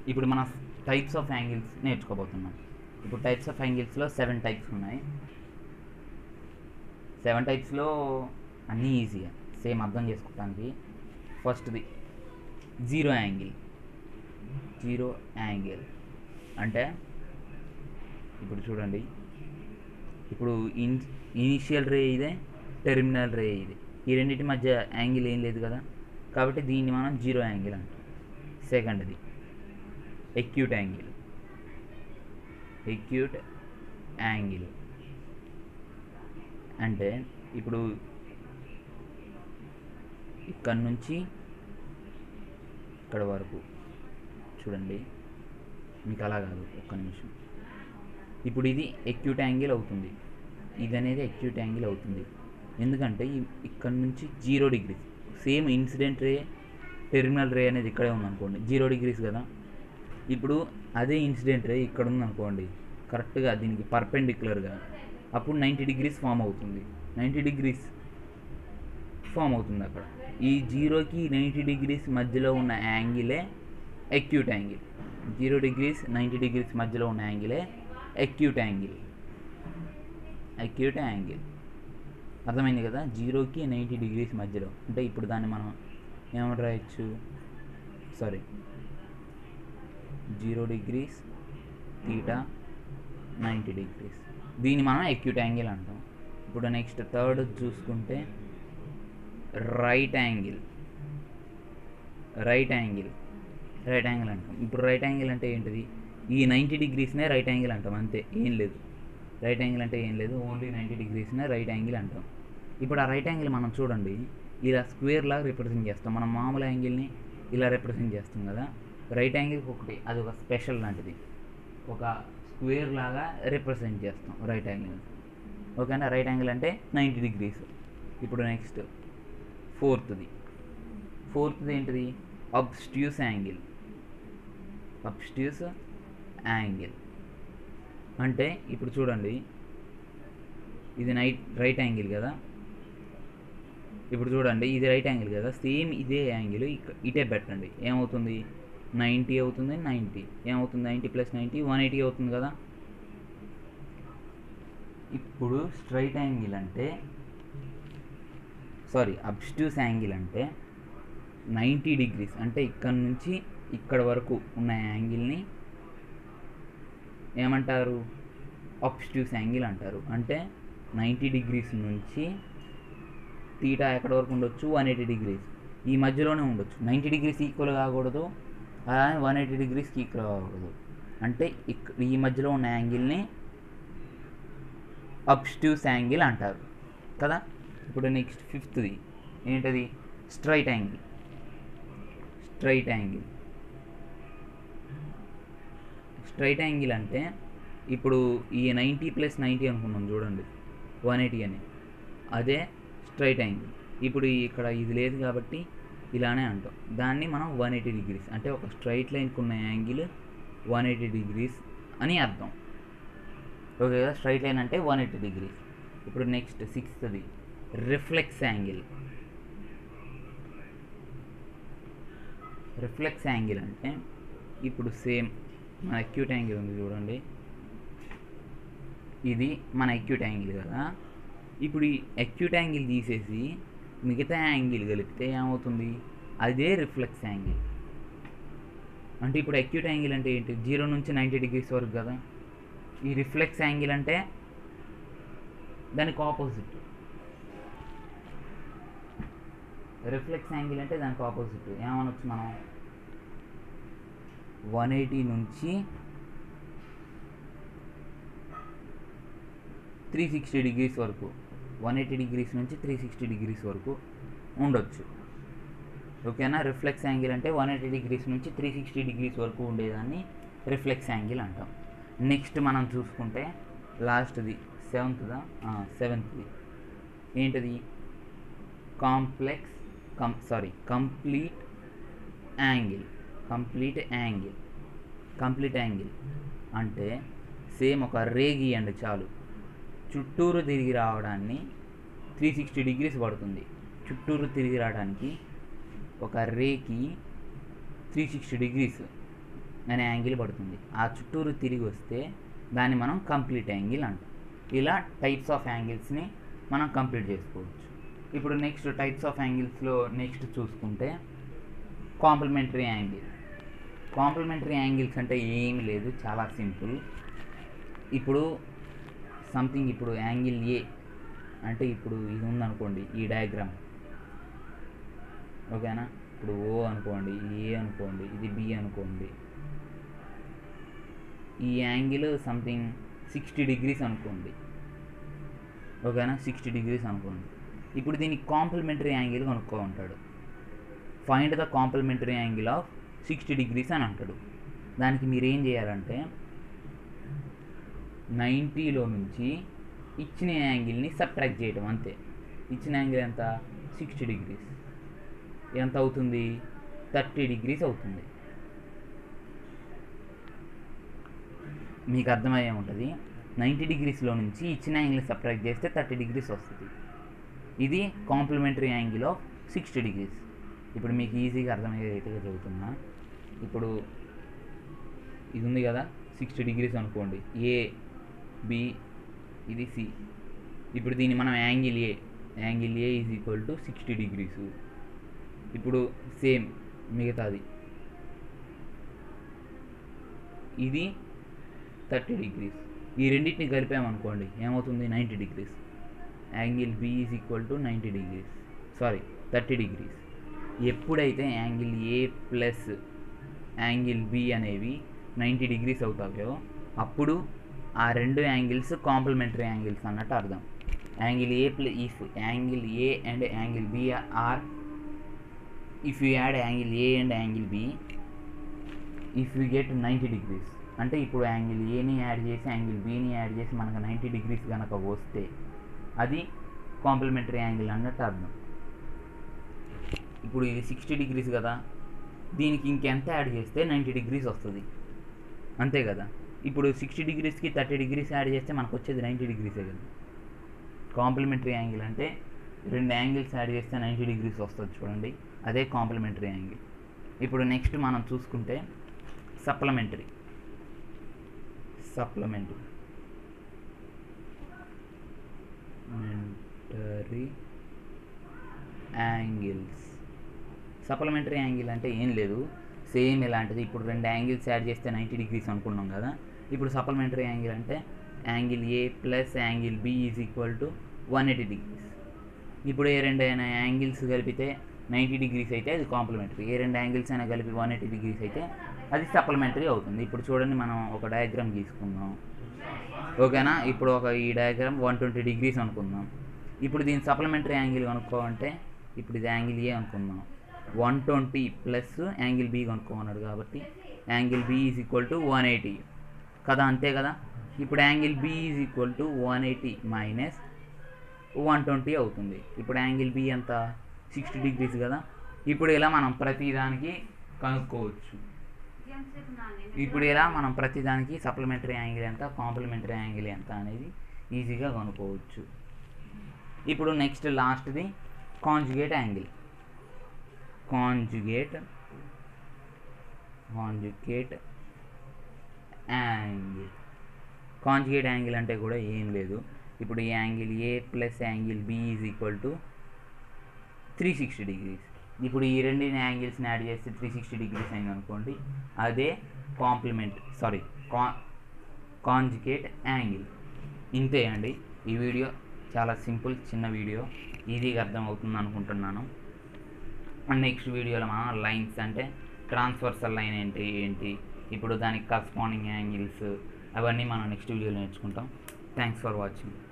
ఇప్పుడు మన types of angles నేర్చుకోబోతున్నాం ఇప్పుడు టైప్స్ ఆఫ్ యాంగిల్స్లో సెవెన్ టైప్స్ ఉన్నాయి సెవెన్ టైప్స్లో అన్నీ ఈజీగా సేమ్ అర్థం చేసుకోవడానికి ఫస్ట్ది జీరో యాంగిల్ జీరో యాంగిల్ అంటే ఇప్పుడు చూడండి ఇప్పుడు ఇన్ ఇనిషియల్ రే ఇదే టెర్మినల్ రే ఇది ఈ రెండింటి మధ్య యాంగిల్ ఏం లేదు కదా కాబట్టి దీన్ని మనం జీరో యాంగిల్ అంటాం సెకండ్ది ఎక్యూట్ యాంగిల్ ఎక్యూట్ యాంగిల్ అంటే ఇప్పుడు ఇక్కడ నుంచి ఇక్కడ వరకు చూడండి మీకు అలా కాదు ఒక్క నిమిషం ఇప్పుడు ఇది ఎక్యూట్ యాంగిల్ అవుతుంది ఇది అనేది ఎక్యూట్ యాంగిల్ అవుతుంది ఎందుకంటే ఈ- ఇక్కడ నుంచి zero degrees same incident ray terminal ray అనేది ఇక్కడే ఉందనుకోండి జీరో డిగ్రీస్ కదా ఇప్పుడు అదే ఇన్సిడెంట్ రే ఇక్కడ ఉందనుకోండి కరెక్ట్గా దీనికి పర్పెండిక్యులర్గా అప్పుడు నైంటీ డిగ్రీస్ ఫామ్ అవుతుంది నైంటీ డిగ్రీస్ ఫామ్ అవుతుంది అక్కడ ఈ జీరోకి నైంటీ డిగ్రీస్ మధ్యలో ఉన్న యాంగిలే acute angle zero degrees ninety degrees మధ్యలో ఉన్న యాంగిలే ఎక్యూట్ యాంగిల్ ఎక్యూట్ యాంగిల్ అర్థమైంది కదా జీరోకి నైంటీ డిగ్రీస్ మధ్యలో అంటే ఇప్పుడు దాన్ని మనం ఏమని రాయొచ్చు sorry zero degrees theta ninety degrees దీన్ని మనం ఎక్యూట్ యాంగిల్ అంటాం ఇప్పుడు నెక్స్ట్ థర్డ్ చూసుకుంటే right angle right angle right angle అంటాం ఇప్పుడు రైట్ యాంగిల్ అంటే ఏంటిది ఈ నైంటీ డిగ్రీస్నే రైట్ యాంగిల్ అంటాం అంతే ఏం లేదు రైట్ యాంగిల్ అంటే ఏం లేదు ఓన్లీ నైంటీ డిగ్రీస్నే రైట్ యాంగిల్ అంటాం ఇప్పుడు ఆ రైట్ యాంగిల్ మనం చూడండి ఇలా స్క్వేర్ లాగా రిప్రజెంట్ చేస్తాం మనం మామూలు యాంగిల్ని ఇలా రిప్రజెంట్ చేస్తాం కదా రైట్ యాంగిల్కి ఒకటి అది ఒక స్పెషల్ లాంటిది ఒక స్క్వేర్ లాగా రిప్రజెంట్ చేస్తాం రైట్ యాంగిల్ ఓకేనా రైట్ యాంగిల్ అంటే నైంటీ డిగ్రీస్ ఇప్పుడు నెక్స్ట్ ఫోర్త్ది ఫోర్త్ది ఏంటిది అబ్స్ట్యూస్ యాంగిల్ అబ్స్ట్యూస్ యాంగిల్ అంటే ఇప్పుడు చూడండి ఇది నైట్ రైట్ యాంగిల్ కదా ఇప్పుడు చూడండి ఇది రైట్ యాంగిల్ కదా సేమ్ ఇదే యాంగిల్ ఇటే పెట్టండి ఏమవుతుంది నైంటీ అవుతుంది నైంటీ ఏమవుతుంది ninety plus ninety one eighty అవుతుంది కదా ఇప్పుడు స్ట్రైట్ యాంగిల్ అంటే సారీ అబ్స్ట్యూస్ యాంగిల్ అంటే నైంటీ డిగ్రీస్ అంటే ఇక్కడ నుంచి ఇక్కడ వరకు ఉన్న యాంగిల్ని ఏమంటారు అబ్స్ట్యూస్ యాంగిల్ అంటారు అంటే నైంటీ డిగ్రీస్ నుంచి తీటా ఎక్కడ వరకు ఉండొచ్చు వన్ ఎయిటీ డిగ్రీస్ ఈ మధ్యలోనే ఉండొచ్చు నైంటీ డిగ్రీస్ ఈక్వల్ కాకూడదు అలానే వన్ ఎయిటీ డిగ్రీస్కి ఈక్వల్ కాకూడదు అంటే ఇక్ ఈ మధ్యలో ఉన్న యాంగిల్ని అబ్స్ట్యూస్ యాంగిల్ అంటారు కదా ఇప్పుడు నెక్స్ట్ ఫిఫ్త్ది ఏంటది straight angle straight angle straight angle అంటే ఇప్పుడు ఈ నైంటీ ప్లస్ నైంటీ అనుకున్నాం చూడండి వన్ ఎయిటీ అని అదే స్ట్రైట్ యాంగిల్ ఇప్పుడు ఇక్కడ ఇది లేదు కాబట్టి ఇలానే అంటాం దాన్ని మనం వన్ ఎయిటీ డిగ్రీస్ అంటే ఒక స్ట్రైట్ లైన్కి ఉన్న యాంగిల్ వన్ ఎయిటీ డిగ్రీస్ అని అర్థం ఓకే కదా స్ట్రైట్ లైన్ అంటే వన్ ఎయిటీ డిగ్రీస్ ఇప్పుడు నెక్స్ట్ సిక్స్త్ది రిఫ్లెక్స్ యాంగిల్ రిఫ్లెక్స్ యాంగిల్ అంటే ఇప్పుడు సేమ్ మన అక్యూట్ యాంగిల్ ఉంది చూడండి ఇది మన అక్యూట్ యాంగిల్ కదా ఇప్పుడు ఈ అక్యూట్ యాంగిల్ తీసేసి మిగతా యాంగిల్ కలిపితే ఏమవుతుంది అదే రిఫ్లెక్స్ యాంగిల్ అంటే ఇప్పుడు అక్యూట్ యాంగిల్ అంటే ఏంటి జీరో నుంచి నైంటీ డిగ్రీస్ వరకు కదా ఈ రిఫ్లెక్స్ యాంగిల్ అంటే దానికి ఆపోజిట్ రిఫ్లెక్స్ యాంగిల్ అంటే దానికి ఆపోజిట్ ఏమనొచ్చు మనం వన్ ఎయిటీ నుంచి త్రీ సిక్స్టీ డిగ్రీస్ వరకు వన్ ఎయిటీ డిగ్రీస్ నుంచి త్రీ సిక్స్టీ డిగ్రీస్ వరకు ఉండొచ్చు ఓకేనా రిఫ్లెక్స్ యాంగిల్ అంటే వన్ ఎయిటీ డిగ్రీస్ నుంచి త్రీ సిక్స్టీ డిగ్రీస్ వరకు ఉండేదాన్ని రిఫ్లెక్స్ యాంగిల్ అంటాం నెక్స్ట్ మనం చూసుకుంటే లాస్ట్ది సెవెంత్దా సెవెంత్ది ఏంటిది complex come sorry complete angle complete angle complete angle అంటే సేమ్ ఒక రే గీయండి చాలు చుట్టూరు తిరిగి రావడాన్ని త్రీ సిక్స్టీ డిగ్రీస్ పడుతుంది చుట్టూరు తిరిగి రావడానికి ఒక రేకి త్రీ సిక్స్టీ డిగ్రీస్ అనే యాంగిల్ పడుతుంది ఆ చుట్టూరు తిరిగి వస్తే దాన్ని మనం కంప్లీట్ యాంగిల్ అంటాం ఇలా టైప్స్ ఆఫ్ యాంగిల్స్ని మనం కంప్లీట్ చేసుకోవచ్చు ఇప్పుడు నెక్స్ట్ టైప్స్ ఆఫ్ యాంగిల్స్లో నెక్స్ట్ చూసుకుంటే కాంప్లిమెంటరీ యాంగిల్ కాంప్లిమెంటరీ యాంగిల్స్ అంటే ఏమీ లేదు చాలా సింపుల్ ఇప్పుడు సంథింగ్ ఇప్పుడు యాంగిల్ ఏ అంటే ఇప్పుడు ఇది ఉందనుకోండి ఈ డయాగ్రామ్ ఓకేనా ఇప్పుడు ఓ అనుకోండి ఇది ఏ అనుకోండి ఇది బి అనుకోండి ఈ యాంగిల్ సంథింగ్ సిక్స్టీ డిగ్రీస్ అనుకోండి ఓకేనా సిక్స్టీ డిగ్రీస్ అనుకోండి ఇప్పుడు దీనికి కాంప్లిమెంటరీ యాంగిల్ కనుక్కో ఉంటాడు find the complementary angle of sixty degrees అని అంటాడు దానికి మీరు ఏం చేయాలంటే నైంటీలో నుంచి ఇచ్చిన యాంగిల్ని సబ్ట్రాక్ట్ చేయడం అంతే ఇచ్చిన యాంగిల్ ఎంత సిక్స్టీ డిగ్రీస్ ఎంత అవుతుంది థర్టీ డిగ్రీస్ అవుతుంది మీకు అర్థమయ్యే ఉంటుంది నైంటీ డిగ్రీస్లో నుంచి ఇచ్చిన యాంగిల్ సబ్ట్రాక్ట్ చేస్తే థర్టీ డిగ్రీస్ వస్తుంది ఇది complementary angle of sixty degrees ఇప్పుడు మీకు ఈజీగా అర్థమయ్యే రీతిగా చదువుతున్నా ఇప్పుడు ఇది ఉంది కదా సిక్స్టీ డిగ్రీస్ అనుకోండి ఏ బి ఇది సి ఇప్పుడు దీన్ని మనం angle A angle A is equal to sixty degrees ఇప్పుడు సేమ్ మిగతాది ఇది థర్టీ డిగ్రీస్ ఈ రెండింటిని కలిపామనుకోండి ఏమవుతుంది ninety degrees angle B is equal to ninety degrees sorry thirty degrees ఎప్పుడైతే angle A plus angle B అనేవి నైంటీ డిగ్రీస్ అవుతాయో అప్పుడు ఆ రెండు యాంగిల్స్ కాంప్లిమెంటరీ యాంగిల్స్ అన్నట్టు అర్థం angle A plus if angle A and angle B are if you add angle A and angle B if you get ninety degrees అంటే ఇప్పుడు angle ఏని యాడ్ చేసి యాంగిల్ బిని యాడ్ చేసి మనకు నైంటీ డిగ్రీస్ కనుక వస్తే అది కాంప్లిమెంటరీ యాంగిల్ అన్నట్టు అర్థం ఇప్పుడు ఇది సిక్స్టీ డిగ్రీస్ కదా దీనికి ఇంకెంత యాడ్ చేస్తే నైంటీ డిగ్రీస్ వస్తుంది అంతే కదా ఇప్పుడు సిక్స్టీ డిగ్రీస్కి థర్టీ డిగ్రీస్ యాడ్ చేస్తే మనకు వచ్చేది నైంటీ డిగ్రీసే కదా కాంప్లిమెంటరీ యాంగిల్ అంటే రెండు యాంగిల్స్ యాడ్ చేస్తే నైంటీ డిగ్రీస్ వస్తుంది చూడండి అదే కాంప్లిమెంటరీ యాంగిల్ ఇప్పుడు నెక్స్ట్ మనం చూసుకుంటే supplementary supplementary mentary angles supplementary angle అంటే ఏం లేదు సేమ్ ఇలాంటిది ఇప్పుడు రెండు యాంగిల్స్ యాడ్ చేస్తే నైంటీ డిగ్రీస్ అనుకున్నాం కదా ఇప్పుడు సప్లిమెంటరీ యాంగిల్ అంటే angle A plus angle B is equal to one eighty degrees ఇప్పుడు ఏ రెండు అయినా యాంగిల్స్ కలిపితే నైంటీ డిగ్రీస్ అయితే అది కాంప్లిమెంటరీ ఏ రెండు యాంగిల్స్ అయినా కలిపి వన్ ఎయిటీ డిగ్రీస్ అయితే అది సప్లిమెంటరీ అవుతుంది ఇప్పుడు చూడండి మనం ఒక డయాగ్రామ్ గీసుకుందాం ఓకేనా ఇప్పుడు ఒక ఈ డయాగ్రామ్ వన్ ట్వంటీ డిగ్రీస్ అనుకుందాం ఇప్పుడు దీని సప్లిమెంటరీ యాంగిల్ కనుక్కోమంటే ఇప్పుడు ఇది యాంగిల్ ఏ అనుకుందాం one twenty plus angle B కనుక్కోమన్నాడు కాబట్టి angle B is equal to one eighty కదా అంతే కదా ఇప్పుడు angle B is equal to one eighty minus one twenty అవుతుంది ఇప్పుడు యాంగిల్ బి ఎంత సిక్స్టీ డిగ్రీస్ కదా ఇప్పుడు ఇలా మనం ప్రతి దానికి కనుక్కోవచ్చు ఇప్పుడు ఇలా మనం ప్రతి దానికి సప్లిమెంటరీ యాంగిల్ ఎంత కాంప్లిమెంటరీ యాంగిల్ ఎంత అనేది ఈజీగా కనుక్కోవచ్చు ఇప్పుడు నెక్స్ట్ లాస్ట్ది conjugate angle conjugate conjugate angle conjugate angle అంటే కూడా ఏం లేదు ఇప్పుడు ఈ angle A plus angle B is equal to three sixty degrees ఇప్పుడు ఈ రెండు యాంగిల్స్ని యాడ్ చేస్తే త్రీ సిక్స్టీ డిగ్రీస్ అయింది అనుకోండి అదే కాంప్లిమెంట్ సారీ కా కాంజుగేట్ యాంగిల్ ఇంతే అండి ఈ వీడియో చాలా సింపుల్ చిన్న వీడియో ఈజీగా అర్థమవుతుంది అనుకుంటున్నాను అండ్ నెక్స్ట్ వీడియోలో మనం లైన్స్ అంటే ట్రాన్స్వర్సల్ లైన్ ఏంటి ఏంటి ఇప్పుడు దానికి కరస్పాండింగ్ యాంగిల్స్ అవన్నీ మనం నెక్స్ట్ వీడియోలో నేర్చుకుంటాం థ్యాంక్స్ ఫర్ వాచింగ్